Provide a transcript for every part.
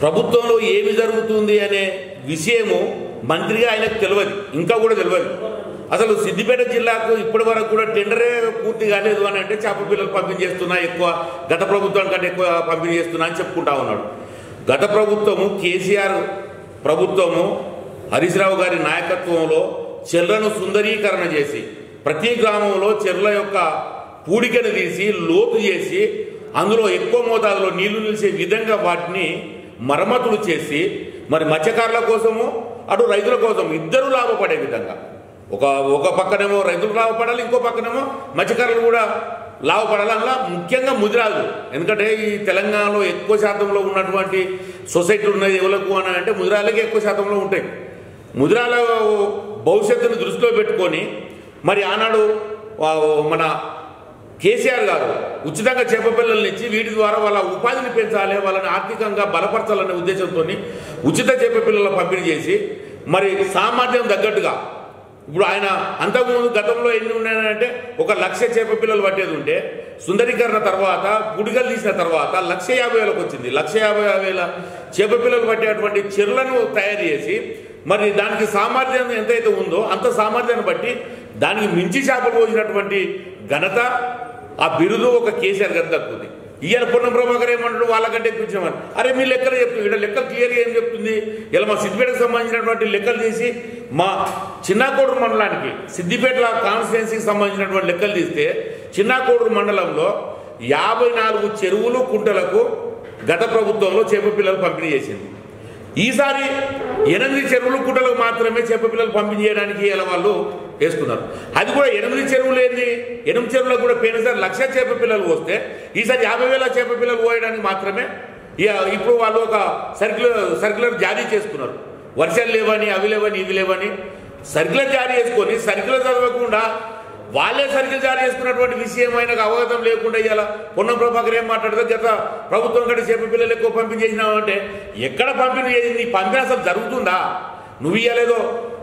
ప్రభుత్వంలో ఏమి జరుగుతుంది అనే విషయము మంత్రిగా ఆయనకు తెలియదు ఇంకా కూడా తెలియదు అసలు సిద్దిపేట జిల్లాకు ఇప్పటి వరకు కూడా టెండరే పూర్తి కాలేదు అని అంటే చేప పిల్లలు పంపిణీ చేస్తున్నా ఎక్కువ గత ప్రభుత్వం కంటే ఎక్కువ పంపిణీ చేస్తున్నా అని చెప్పుకుంటా ఉన్నాడు గత ప్రభుత్వము కేసీఆర్ ప్రభుత్వము హరీష్ రావు గారి నాయకత్వంలో చెర్లను సుందరీకరణ చేసి ప్రతి గ్రామంలో చెర్ల యొక్క పూడికను తీసి లోతు చేసి అందులో ఎక్కువ మోతాదులో నీళ్లు నిలిచే విధంగా వాటిని మరమ్మతులు చేసి మరి మత్స్యకారుల కోసము అటు రైతుల కోసం ఇద్దరు లాభపడే విధంగా ఒక ఒక పక్కనేమో రైతులు లాభపడాలి ఇంకో పక్కనేమో మత్స్యకారులు కూడా లాభపడాలి అందులో ముఖ్యంగా ముదిరాజు ఎందుకంటే ఈ తెలంగాణలో ఎక్కువ శాతంలో ఉన్నటువంటి సొసైటీలు ఉన్నది ఎవరికి అని అంటే ముదిరాలకి ఎక్కువ శాతంలో ఉంటాయి ముదిరాల భవిష్యత్తును దృష్టిలో పెట్టుకొని మరి ఆనాడు ఆ, మన కేసీఆర్ గారు ఉచితంగా చేప పిల్లల్ని ఇచ్చి వీటి ద్వారా వాళ్ళ ఉపాధిని పెంచాలి వాళ్ళని ఆర్థికంగా బలపరచాలనే ఉద్దేశంతో ఉచిత చేప పిల్లల పంపిణీ చేసి మరి సామర్థ్యం తగ్గట్టుగా ఇప్పుడు ఆయన అంతకుముందు గతంలో ఎన్ని ఉన్నాయంటే ఒక లక్ష చేప పిల్లలు పట్టేది ఉంటే సుందరీకరణ తర్వాత గుడిగలు తీసిన తర్వాత లక్ష యాభై వేలకు వచ్చింది లక్ష యాభై వేల చేప పిల్లలు పట్టేటువంటి చెరువులను తయారు చేసి మరి దానికి సామర్థ్యం ఎంతైతే ఉందో అంత సామర్థ్యాన్ని బట్టి దానికి మించి చేపలు పోసినటువంటి ఘనత ఆ బిరుదు ఒక కేసీఆర్ గారికి దక్కుతుంది ఇవాళ పొన్నం ప్రభాకర్ ఏమంటాడు వాళ్ళకంటే ఎక్కువ ఇచ్చినామని అరే మీ లెక్కలు చెప్తుంది ఇక్కడ లెక్కలు క్లియర్గా ఏం చెప్తుంది ఇలా మా సిద్దిపేటకు సంబంధించినటువంటి లెక్కలు తీసి మా చిన్నాకోడూరు మండలానికి సిద్దిపేట కాన్స్టిట్యున్సీకి సంబంధించినటువంటి లెక్కలు తీస్తే చిన్నాకోడూరు మండలంలో యాభై నాలుగు చెరువులు కుంటలకు గత ప్రభుత్వంలో చేప పిల్లలు పంపిణీ చేసింది ఈసారి ఎనిమిది చెరువులు కుంటలకు మాత్రమే చేప పిల్లలు పంపిణీ చేయడానికి ఇలా వాళ్ళు వేసుకున్నారు అది కూడా ఎనిమిది చెరువులు ఏంది ఎనిమిది చెరువులకు కూడా పోయినసారి లక్ష చేప పిల్లలు వస్తే ఈసారి యాభై వేల చేప పిల్లలు పోయడానికి మాత్రమే ఇక ఇప్పుడు వాళ్ళు ఒక సర్క్యులర్ సర్క్యులర్ జారీ చేసుకున్నారు వర్షాలు లేవని అవి లేవని ఇవి లేవని సర్క్యులర్ జారీ చేసుకొని సర్క్యులర్ చదవకుండా వాళ్ళే సర్కిల్ జారీ చేసుకున్నటువంటి విషయం ఆయనకు అవగతం లేకుండా ఇవాళ పొన్నం ప్రభాకర్ ఏం మాట్లాడితే గత ప్రభుత్వం కంటే చేప పిల్లలు ఎక్కువ పంపిణీ చేసినావు అంటే ఎక్కడ పంపిణీ చేసింది ఈ పంపిణీ అసలు జరుగుతుందా నువ్వు ఇవ్వలేదో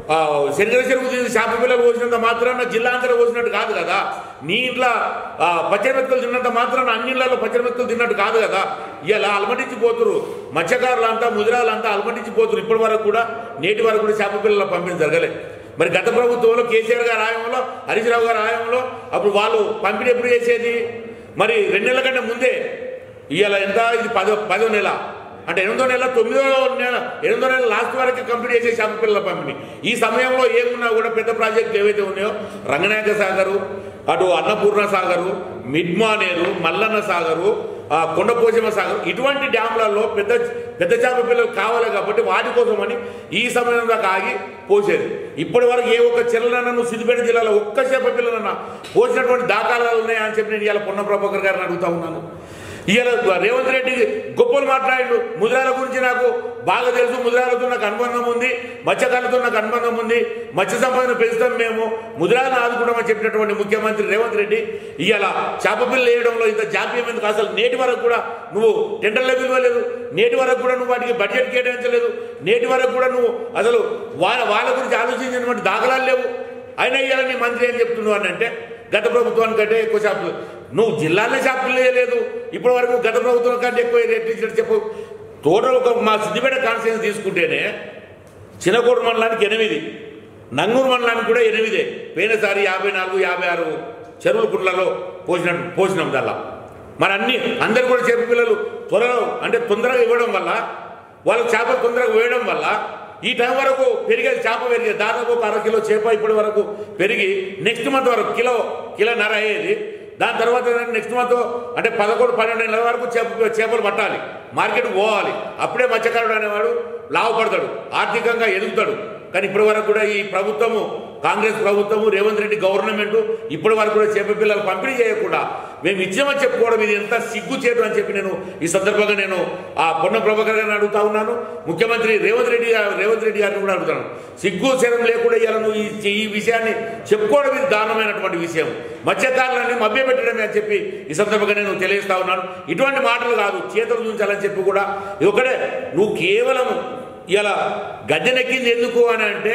శరీర చెరుకు తీసి చేప పిల్లలు పోసినంత మాత్రాన జిల్లా అంతటా పోసినట్టు కాదు కదా నీ ఇంట్లో పచ్చమెక్కలు తిన్నంత మాత్రాన అన్ని ఇళ్లలో పచ్చమెక్కలు తిన్నట్టు కాదు కదా ఇలా అలమటించిపోతురు మత్స్యకారులంతా ముదిరాలంతా అలమటించిపోతురు ఇప్పటి వరకు కూడా నేటి వరకు కూడా చేప పిల్లల పంపిణీ జరగలేదు మరి గత ప్రభుత్వంలో కేసీఆర్ గారి ఆయంలో హరీష్ రావు గారి ఆయంలో అప్పుడు వాళ్ళు పంపిణీ ఎప్పుడు చేసేది మరి రెండు నెలల కంటే ముందే ఇవాళ ఎంత ఇది పదో పదో నెల అంటే ఎనిమిదో నెల తొమ్మిదో నెల ఎనిమిదో నెల లాస్ట్ వరకు కంప్లీట్ చేసే చేప పిల్లల పంపిణీ ఈ సమయంలో ఏమున్నా కూడా పెద్ద ప్రాజెక్టులు ఏవైతే ఉన్నాయో రంగనాయక సాగరు అటు అన్నపూర్ణ సాగరు మిడ్మానేరు మల్లన్న సాగరు ఆ, కొండపోచమ్మ సాగర్ ఇటువంటి డ్యామ్లలో పెద్ద పెద్ద చేప పిల్లలు కావాలి కాబట్టి వాటి కోసమని ఈ సమయం దాకా ఆగి పోసేది ఇప్పటి వరకు ఏ ఒక్క చెల్లెనన్నా నువ్వు సిద్దిపేట జిల్లాలో ఒక్క చేప పిల్లలన్నా పోసినటువంటి దాఖలాలు ఉన్నాయా అని చెప్పి నేను ఇవాళ పొన్న ప్రభాకర్ గారిని అడుగుతా ఉన్నాను ఇవాళ రేవంత్ రెడ్డి గొప్పలు మాట్లాడిండు ముద్రాల గురించి నాకు బాగా తెలుసు ముద్రాలతో నాకు అనుబంధం ఉంది మత్స్యకారులతో నాకు అనుబంధం ఉంది మత్స్య సంపదను పెంచుతాం మేము ముద్రాలను ఆదుకుంటామని చెప్పినటువంటి ముఖ్యమంత్రి రేవంత్ రెడ్డి ఇవాళ చేప పిల్లలు వేయడంలో ఇంత జాప్యం ఎందుకు అసలు నేటి వరకు కూడా నువ్వు టెండర్ల విలువలేదు నేటి వరకు కూడా నువ్వు వాటికి బడ్జెట్ కేటాయించలేదు నేటి వరకు కూడా నువ్వు అసలు వాళ్ళ వాళ్ళ గురించి ఆలోచించినటువంటి దాఖలాలు లేవు అయినా ఇవాళ నీ మంత్రి ఏం చెప్తున్నావు అని అంటే గత ప్రభుత్వానికంటే ఎక్కువ షాపులు నువ్వు జిల్లాలో షాపులు వేయలేదు ఇప్పటి వరకు గత ప్రభుత్వం కంటే ఎక్కువ రేట్లు ఇచ్చినట్టు చెప్పు టోటల్ ఒక మా సిద్దిపేట కాన్స్టిట్యూన్స్ తీసుకుంటేనే చిన్నకోట మండలానికి ఎనిమిది నంగూరు మండలానికి కూడా ఎనిమిదే పోయినసారి యాభై నాలుగు యాభై ఆరు చెరువుల కుండ్లలో పోసినట్టు పోసినాం దానిలో మరి అన్ని అందరు కూడా చేప పిల్లలు త్వరలో అంటే తొందరగా ఇవ్వడం వల్ల వాళ్ళకి చేపలు తొందరగా వేయడం వల్ల ఈ టైం వరకు పెరిగేది చేప పెరిగేది దాదాపు ఒక అర కిలో చేప ఇప్పటి వరకు పెరిగి నెక్స్ట్ మంత్ వరకు కిలో కిలోన్నర అయ్యేది దాని తర్వాత నెక్స్ట్ మంత్ అంటే పదకొండు పన్నెండు నెలల వరకు చేప చేపలు పట్టాలి మార్కెట్ పోవాలి అప్పుడే మత్స్యకారుడు అనేవాడు లాభపడతాడు ఆర్థికంగా ఎదుగుతాడు కానీ ఇప్పటి వరకు కూడా ఈ ప్రభుత్వము కాంగ్రెస్ ప్రభుత్వము రేవంత్ రెడ్డి గవర్నమెంట్ ఇప్పటి వరకు కూడా చేప పిల్లలు పంపిణీ చేయకుండా మేము ఇచ్చామని చెప్పుకోవడం ఇది ఎంత సిగ్గు చేయడం అని చెప్పి నేను ఈ సందర్భంగా నేను ఆ పొన్న ప్రభాకర్ గారిని అడుగుతా ఉన్నాను ముఖ్యమంత్రి రేవంత్ రెడ్డి గారు రేవంత్ రెడ్డి గారిని కూడా అడుగుతాను సిగ్గు శరం లేకుండా ఇవాళ నువ్వు ఈ ఈ విషయాన్ని చెప్పుకోవడం ఇది దారుణమైనటువంటి విషయం మత్స్యకారులని మభ్యపెట్టడమే అని చెప్పి ఈ సందర్భంగా నేను తెలియజేస్తా ఉన్నాను ఇటువంటి మాటలు కాదు చేతులు చూంచాలని చెప్పి కూడా ఇది ఒకటే నువ్వు కేవలం ఇలా గద్దెనెక్కింది ఎందుకు అని అంటే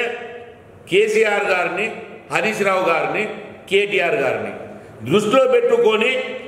కేసీఆర్ గారిని హరీష్ రావు గారిని కేటీఆర్ గారిని దృష్టిలో పెట్టుకొని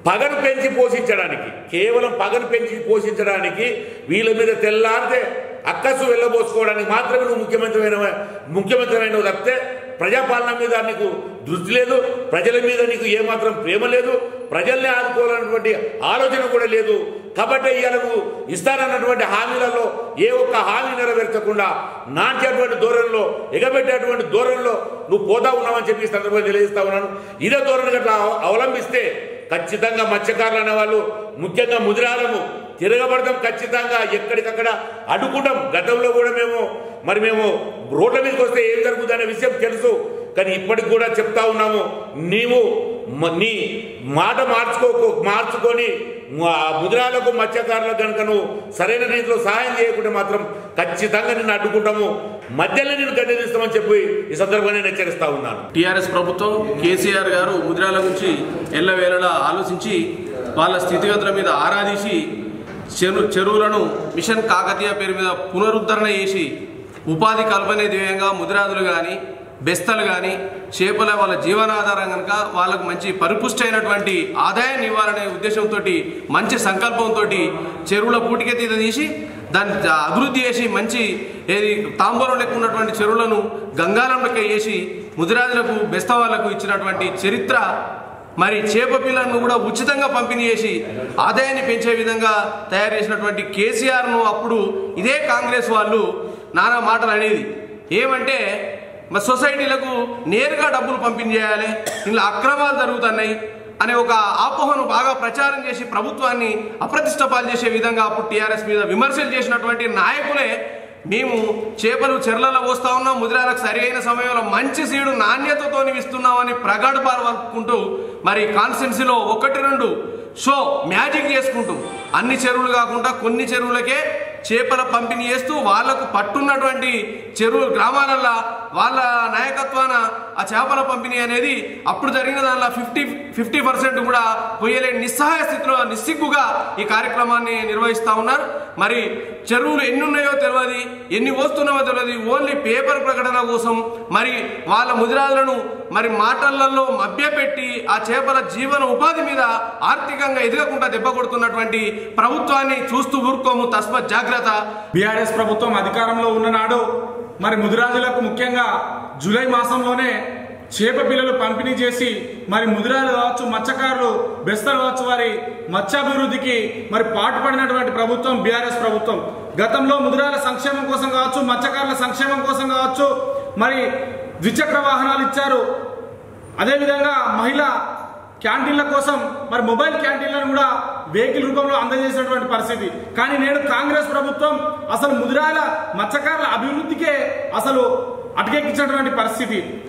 పగను పెంచి పోషించడానికి కేవలం పగను పెంచి పోషించడానికి వీళ్ళ మీద తెల్లారితే అక్కసు వెళ్ళబోసుకోవడానికి మాత్రమే నువ్వు ముఖ్యమంత్రి ముఖ్యమంత్రి అయినవు తప్పితే ప్రజాపాలన మీద నీకు దృష్టి లేదు ప్రజల మీద నీకు ఏమాత్రం ప్రేమ లేదు ప్రజల్ని ఆదుకోవాలన్నటువంటి ఆలోచన కూడా లేదు కాబట్టి ఇవాళ నువ్వు ఇస్తానన్నటువంటి హామీలలో ఏ ఒక్క హామీ నెరవేర్చకుండా నాట్యేటువంటి ధోరణిలో ఎగబెట్టేటువంటి ధోరణిలో నువ్వు పోతా ఉన్నావని చెప్పి ఈ సందర్భంగా తెలియజేస్తా ఉన్నాను ఇదే ధోరణి అట్లా అవలంబిస్తే ఖచ్చితంగా మత్స్యకారులు అనేవాళ్ళు ముఖ్యంగా ముదిరాలము తిరగబడతాం ఖచ్చితంగా ఎక్కడికక్కడ అడ్డుకుంటాం గతంలో కూడా మేము మరి మేము రోడ్ల మీదకి వస్తే ఏం జరుగుతుందనే విషయం తెలుసు కానీ ఇప్పటికి కూడా చెప్తా ఉన్నాము నీవు మ- నీ మాట మార్చుకో మార్చుకొని మ- ఆ ముద్రాలకు మత్స్యకారులకు కనుక నువ్వు సరైన రీతిలో సహాయం చేయకుంటే మాత్రం ఖచ్చితంగా నిన్ను అడ్డుకుంటాము మధ్యలో నేను గడ్డదిస్తామని చెప్పి ఈ సందర్భంగా నేను హెచ్చరిస్తా ఉన్నాను టీఆర్ఎస్ ప్రభుత్వం కేసీఆర్ గారు ముద్రాల గురించి ఎల్లవేళలా ఆలోచించి వాళ్ళ స్థితిగతుల మీద ఆరాధించి చెరు చెరువులను మిషన్ కాకతీయ పేరు మీద పునరుద్ధరణ చేసి ఉపాధి కల్పనే ధ్యేయంగా ముదిరాదులు కానీ బెస్తలు కానీ చేపల వాళ్ళ జీవనాధారం కనుక వాళ్ళకు మంచి పరిపుష్టి అయినటువంటి ఆదాయాన్ని ఇవ్వాలనే ఉద్దేశంతో మంచి సంకల్పంతో చెరువుల పూటికెత్తి తీసి దాన్ని జ- అభివృద్ధి చేసి మంచి ఏది తాంబూలం లెక్క ఉన్నటువంటి చెరువులను గంగాలంలోకి వేసి ముదిరాజులకు బెస్త వాళ్ళకు ఇచ్చినటువంటి చరిత్ర మరి చేప పిల్లలను కూడా ఉచితంగా పంపిణీ చేసి ఆదాయాన్ని పెంచే విధంగా తయారు చేసినటువంటి కేసీఆర్ను అప్పుడు ఇదే కాంగ్రెస్ వాళ్ళు నానా మాటలు అనేది ఏమంటే మరి సొసైటీలకు నేరుగా డబ్బులు పంపిణీ చేయాలి ఇందులో అక్రమాలు జరుగుతున్నాయి అనే ఒక ఆపోహను బాగా ప్రచారం చేసి ప్రభుత్వాన్ని అప్రతిష్టపాలు చేసే విధంగా అప్పుడు టీఆర్ఎస్ మీద విమర్శలు చేసినటువంటి నాయకులే మేము చేపలు చెర్లలో పోస్తా ఉన్నాం ముదిరాలకు సరి అయిన సమయంలో మంచి సీడు నాణ్యతతో ఇస్తున్నామని ప్రగడపాలు వర్పుకుంటూ మరి కాన్స్టెన్సీలో ఒకటి రెండు షో మ్యాజిక్ చేసుకుంటూ అన్ని చెరువులు కాకుండా కొన్ని చెరువులకే చేపల పంపిణీ చేస్తూ వాళ్లకు పట్టున్నటువంటి చెరువు గ్రామాలల్లో వాళ్ళ నాయకత్వాన ఆ చేపల పంపిణీ అనేది అప్పుడు జరిగిన దానిలో ఫిఫ్టీ ఫిఫ్టీ పర్సెంట్ కూడా పోయలేని నిస్సహాయ స్థితిలో నిస్సిగ్గుగా ఈ కార్యక్రమాన్ని నిర్వహిస్తా ఉన్నారు మరి చెరువులు ఎన్ని ఉన్నాయో తెలియదు ఎన్ని వస్తున్నాయో తెలియదు ఓన్లీ పేపర్ ప్రకటన కోసం మరి వాళ్ళ ముదిరాజులను మరి మాటలలో మభ్యపెట్టి ఆ చేపల జీవన ఉపాధి మీద ఆర్థికంగా ఎదగకుండా దెబ్బ కొడుతున్నటువంటి ప్రభుత్వాన్ని చూస్తూ ఊరుకోము తస్మత్ జాగ్రత్త బీఆర్ఎస్ ప్రభుత్వం అధికారంలో ఉన్ననాడు మరి ముదిరాజులకు ముఖ్యంగా జూలై మాసంలోనే చేప పిల్లలు పంపిణీ చేసి మరి ముదిరాలు కావచ్చు మత్స్యకారులు బెస్తలు కావచ్చు వారి మత్స్యాభివృద్ధికి మరి పాటుపడినటువంటి ప్రభుత్వం బీఆర్ఎస్ ప్రభుత్వం గతంలో ముదిరాల సంక్షేమం కోసం కావచ్చు మత్స్యకారుల సంక్షేమం కోసం కావచ్చు మరి ద్విచక్ర వాహనాలు ఇచ్చారు అదేవిధంగా మహిళా క్యాంటీన్ల కోసం మరి మొబైల్ క్యాంటీన్లను కూడా వెహికల్ రూపంలో అందజేసినటువంటి పరిస్థితి కానీ నేడు కాంగ్రెస్ ప్రభుత్వం అసలు ముదిరాల మత్స్యకారుల అభివృద్ధికే అసలు అటకెక్కించినటువంటి పరిస్థితి